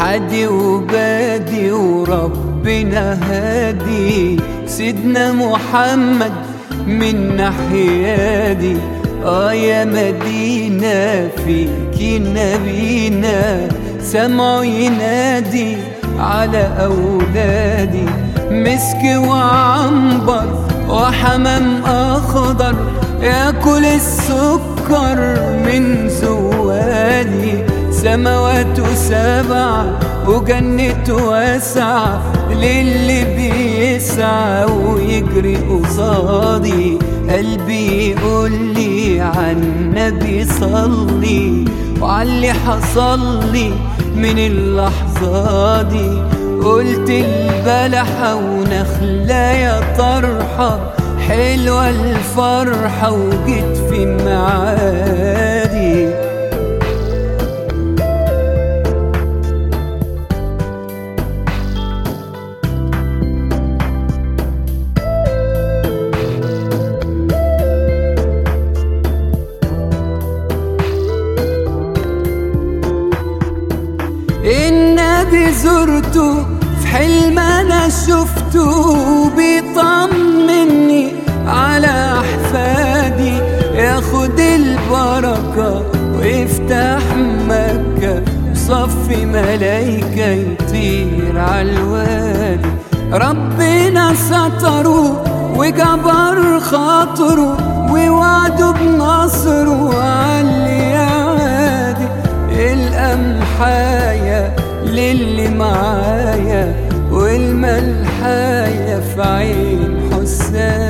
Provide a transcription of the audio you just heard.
عادي وبادي وربنا هادي سيدنا محمد من ناحية آه يا مدينة فيك نبينا سمعوا ينادي على أولادي مسك وعنبر وحمام أخضر ياكل السكر من زوالي سماوات سبع وجنة واسعة للي بيسعى ويجري قصادي قلبي يقول لي عن نبي صلي وعلي حصل لي من اللحظة دي قلت البلحة ونخلة يا طرحة حلوة الفرحة وجيت في معادي النبي زرته في حلم انا شفته بيطمني على احفادي ياخد البركة ويفتح مكة وصفي ملايكة يطير عالوادي ربنا ستره وجبر خاطره ووعده بنصره عاللي عادي القمحاية للي معايا والملحاية في عين حسام